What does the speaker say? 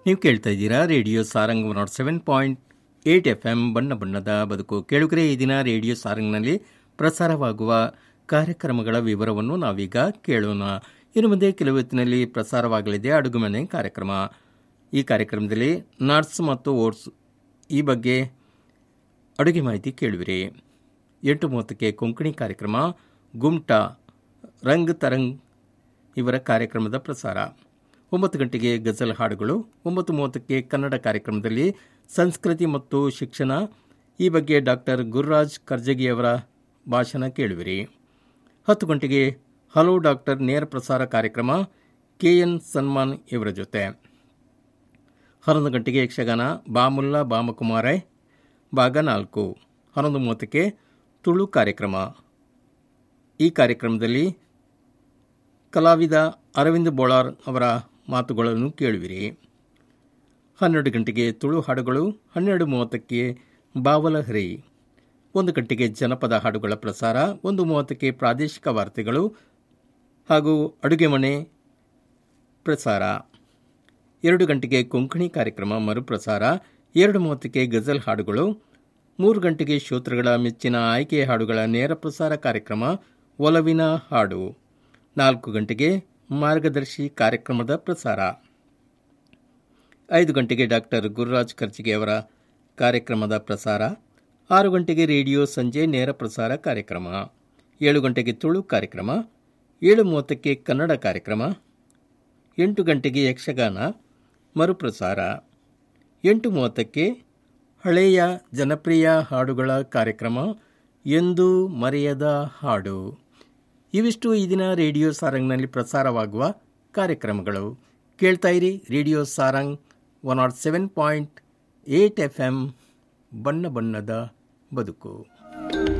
ನೀವು ಕೇಳ್ತಾ ಇದ್ದೀರಾ Radio Sarang nought seven point eight F M ಬಣ್ಣ ಬಣ್ಣದ ಬದುಕು ಕೇಳುಗರೆ ಈ ದಿನ ರೇಡಿಯೋ ಸಾರಂಗ್ನಲ್ಲಿ ಪ್ರಸಾರವಾಗುವ ಕಾರ್ಯಕ್ರಮಗಳ ವಿವರವನ್ನು ನಾವೀಗ ಕೇಳೋಣ ಇನ್ನು ಮುಂದೆ ಕೆಲವು ಹೊತ್ತಿನಲ್ಲಿ ಪ್ರಸಾರವಾಗಲಿದೆ ಅಡುಗುಮನೆ ಕಾರ್ಯಕ್ರಮ ಈ ಕಾರ್ಯಕ್ರಮದಲ್ಲಿ ನಟ್ಸ್ ಮತ್ತು ಓಟ್ಸ್ ಈ ಬಗ್ಗೆ ಅಡುಗೆ ಮಾಹಿತಿ ಕೇಳುವಿರಿ ಎಂಟು ಮೂವತ್ತಕ್ಕೆ ಕೊಂಕಣಿ ಕಾರ್ಯಕ್ರಮ ಗುಮ್ಟಾ ರಂಗ್ ತರಂಗ್ ಇವರ ಕಾರ್ಯಕ್ರಮದ ಪ್ರಸಾರ ಒಂಬತ್ತು ಗಂಟೆಗೆ ಗಜಲ್ ಹಾಡುಗಳು ಒಂಬತ್ತು ಮೂವತ್ತಕ್ಕೆ ಕನ್ನಡ ಕಾರ್ಯಕ್ರಮದಲ್ಲಿ ಸಂಸ್ಕೃತಿ ಮತ್ತು ಶಿಕ್ಷಣ ಈ ಬಗ್ಗೆ ಡಾಕ್ಟರ್ ಗುರುರಾಜ್ ಕರ್ಜಗಿಯವರ ಭಾಷಣ ಕೇಳುವಿರಿ ಹತ್ತು ಗಂಟೆಗೆ ಹಲೋ ಡಾಕ್ಟರ್ ನೇರ ಪ್ರಸಾರ ಕಾರ್ಯಕ್ರಮ ಕೆಎನ್ ಸನ್ಮಾನ್ ಇವರ ಜೊತೆ ಹನ್ನೊಂದು ಗಂಟೆಗೆ ಯಕ್ಷಗಾನ ಬಾಮುಲ್ಲಾ ಬಾಮಕುಮಾರೈ ಭಾಗ ನಾಲ್ಕು ಹನ್ನೊಂದು ಮೂವತ್ತಕ್ಕೆ ತುಳು ಕಾರ್ಯಕ್ರಮ ಈ ಕಾರ್ಯಕ್ರಮದಲ್ಲಿ ಕಲಾವಿದ ಅರವಿಂದ್ ಬೋಳಾರ್ ಅವರ ಮಾತುಗಳನ್ನು ಕೇಳುವಿರಿ ಹನ್ನೆರಡು ಗಂಟೆಗೆ ತುಳು ಹಾಡುಗಳು ಹನ್ನೆರಡು ಮೂವತ್ತಕ್ಕೆ ಬಾವಲಹರಿ ಒಂದು ಗಂಟೆಗೆ ಜನಪದ ಹಾಡುಗಳ ಪ್ರಸಾರ ಒಂದು ಮೂವತ್ತಕ್ಕೆ ಪ್ರಾದೇಶಿಕ ವಾರ್ತೆಗಳು ಹಾಗೂ ಅಡುಗೆ ಮನೆ ಪ್ರಸಾರ ಎರಡು ಗಂಟೆಗೆ ಕೊಂಕಣಿ ಕಾರ್ಯಕ್ರಮ ಮರುಪ್ರಸಾರ ಎರಡು ಮೂವತ್ತಕ್ಕೆ ಗಜಲ್ ಹಾಡುಗಳು ಮೂರು ಗಂಟೆಗೆ ಶ್ರೋತೃಗಳ ಮೆಚ್ಚಿನ ಆಯ್ಕೆಯ ಹಾಡುಗಳ ನೇರ ಪ್ರಸಾರ ಕಾರ್ಯಕ್ರಮ ಒಲವಿನ ಹಾಡು ನಾಲ್ಕು ಗಂಟೆಗೆ ಮಾರ್ಗದರ್ಶಿ ಕಾರ್ಯಕ್ರಮದ ಪ್ರಸಾರ ಐದು ಗಂಟೆಗೆ ಡಾಕ್ಟರ್ ಗುರುರಾಜ್ ಖರ್ಚಿಗೆ ಅವರ ಕಾರ್ಯಕ್ರಮದ ಪ್ರಸಾರ ಆರು ಗಂಟೆಗೆ ರೇಡಿಯೋ ಸಂಜೆ ನೇರ ಪ್ರಸಾರ ಕಾರ್ಯಕ್ರಮ ಏಳು ಗಂಟೆಗೆ ತುಳು ಕಾರ್ಯಕ್ರಮ ಏಳು ಮೂವತ್ತಕ್ಕೆ ಕನ್ನಡ ಕಾರ್ಯಕ್ರಮ ಎಂಟು ಗಂಟೆಗೆ ಯಕ್ಷಗಾನ ಮರುಪ್ರಸಾರ ಎಂಟು ಮೂವತ್ತಕ್ಕೆ ಹಳೆಯ ಜನಪ್ರಿಯ ಹಾಡುಗಳ ಕಾರ್ಯಕ್ರಮ ಎಂದು ಮರೆಯದ ಹಾಡು ಇವಿಷ್ಟು ಈ ದಿನ ರೇಡಿಯೋ ಸಾರಂಗ್ನಲ್ಲಿ ಪ್ರಸಾರವಾಗುವ ಕಾರ್ಯಕ್ರಮಗಳು ಕೇಳ್ತಾ ಇರಿ Radio Sarang one nought seven point eight F M ಬಣ್ಣ ಬಣ್ಣದ ಬದುಕು